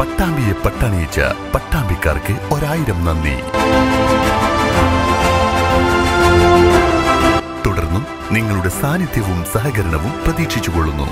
പട്ടാമ്പിയെ പട്ടണിയിച്ച പട്ടാമ്പിക്കാർക്ക് ഒരായിരം നന്ദി തുടർന്നും നിങ്ങളുടെ സാന്നിധ്യവും സഹകരണവും പ്രതീക്ഷിച്ചുകൊള്ളുന്നു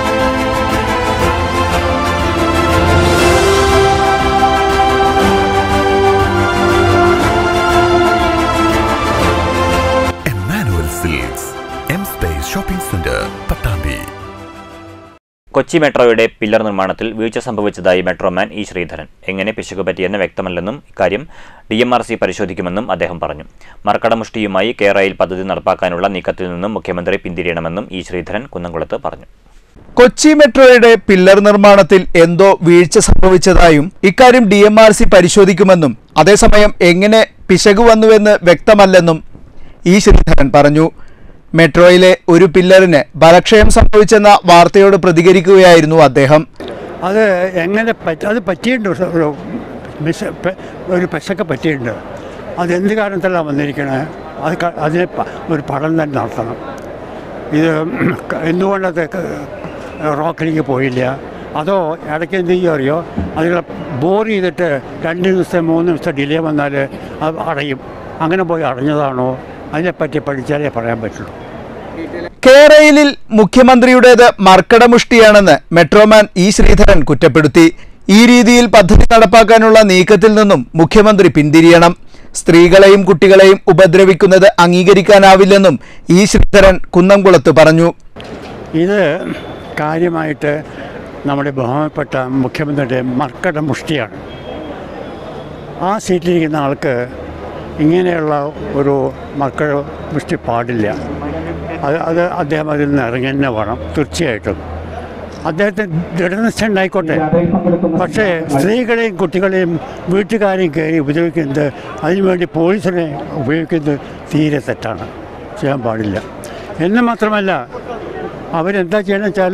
Emmanuel silks M space shopping centre Pattambi Kochi മെട്രോയുടെ പില്ലർ നിർമ്മാണത്തിൽ വീഴ്ച സംഭവിച്ചതായി മെട്രോമാൻ ഇ ശ്രീധരൻ എങ്ങനെ പിശക് പറ്റിയെന്ന് വ്യക്തമല്ലെന്നും ഇക്കാര്യം ഡി എം ആർ സി പരിശോധിക്കുമെന്നും അദ്ദേഹം പറഞ്ഞു മർക്കടമുഷ്ടിയുമായി കേരയിൽ പദ്ധതി നടപ്പാക്കാനുള്ള നീക്കത്തിൽ നിന്നും മുഖ്യമന്ത്രി പിന്തിരിയണമെന്നും ഇ ശ്രീധരൻ കുന്നംകുളത്ത് പറഞ്ഞു കൊച്ചി മെട്രോയുടെ പില്ലർ നിർമ്മാണത്തിൽ എന്തോ വീഴ്ച സംഭവിച്ചതായും ഇക്കാര്യം ഡി എം ആർ സി പരിശോധിക്കുമെന്നും അതേസമയം എങ്ങനെ പിശക് വന്നുവെന്ന് വ്യക്തമല്ലെന്നും ഇ ശ്രീധരൻ പറഞ്ഞു മെട്രോയിലെ ഒരു പില്ലറിന് ബലക്ഷയം സംഭവിച്ചെന്ന വാർത്തയോട് പ്രതികരിക്കുകയായിരുന്നു അദ്ദേഹം അത് എങ്ങനെ പറ്റ അത് പറ്റിയിട്ടുണ്ട് ഒരു മിസ് പെ- ഒരു പെശക്ക് പറ്റിയിട്ടുണ്ട് അതെന്ത് കാരണത്തിലാണ് വന്നിരിക്കണത് അത് ക- അതിന് പ- ഒരു പഠനം തന്നെ നടത്തണം ഇത് എന്തുകൊണ്ടത് ക- റോക്കിലേക്ക് പോയില്ല അതോ ഇടയ്ക്ക് എന്ത് ചെയ്യുക അറിയോ അതുങ്ങളെ ബോർ ചെയ്തിട്ട് രണ്ട് ദിവസം മൂന്ന് ദിവസം ഡിലേ വന്നാൽ അത് അടയും അങ്ങനെ പോയി അടഞ്ഞതാണോ അതിനെപ്പറ്റി പഠിച്ചാലേ പറയാൻ പറ്റുള്ളൂ കേരളയിൽ മുഖ്യമന്ത്രിയുടേത് മർക്കടമുഷ്ടിയാണെന്ന് മെട്രോമാൻ ഇ ശ്രീധരൻ കുറ്റപ്പെടുത്തി ഈ രീതിയിൽ പദ്ധതി നടപ്പാക്കാനുള്ള നീക്കത്തിൽ നിന്നും മുഖ്യമന്ത്രി പിന്തിരിയണം സ്ത്രീകളെയും കുട്ടികളെയും ഉപദ്രവിക്കുന്നത് അംഗീകരിക്കാനാവില്ലെന്നും ഇ ശ്രീധരൻ കുന്നംകുളത്ത് പറഞ്ഞു ഇത് കാര്യമായിട്ട് നമ്മുടെ ബഹുമാനപ്പെട്ട മുഖ്യമന്ത്രിയുടെ മർക്കട മുഷ്ടിയാണ് ആ സീറ്റിലിരിക്കുന്ന ആൾക്ക് ഇങ്ങനെയുള്ള ഒരു മർക്കട മുഷ്ടി പാടില്ല അത് അത് അദ്ദേഹം അതിൽ നിന്ന് ഇറങ്ങി തന്നെ വേണം തീർച്ചയായിട്ടും അദ്ദേഹത്തിന് ദൃഢനിശ്ചയം ഉണ്ടായിക്കോട്ടെ പക്ഷേ സ്ത്രീകളെയും കുട്ടികളെയും വീട്ടുകാരെയും കയറി ഉപദ്രവിക്കുന്നത് അതിനുവേണ്ടി പോലീസിനെ ഉപയോഗിക്കുന്നത് തീരെ തെറ്റാണ് ചെയ്യാൻ പാടില്ല എന്ന് മാത്രമല്ല അവരെന്താ ചെയ്യണമെന്ന് വെച്ചാൽ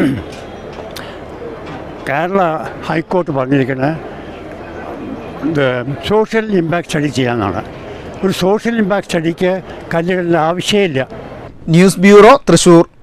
കേരള ഹൈക്കോർട്ട് പറഞ്ഞിരിക്കുന്നത് ഇത് സോഷ്യൽ ഇമ്പാക്ട് സ്റ്റഡി ചെയ്യാമെന്നാണ് ഒരു സോഷ്യൽ ഇമ്പാക്ട് സ്റ്റഡിക്ക് കല്ലുകളുടെ ആവശ്യമില്ല ന്യൂസ് ബ്യൂറോ തൃശൂർ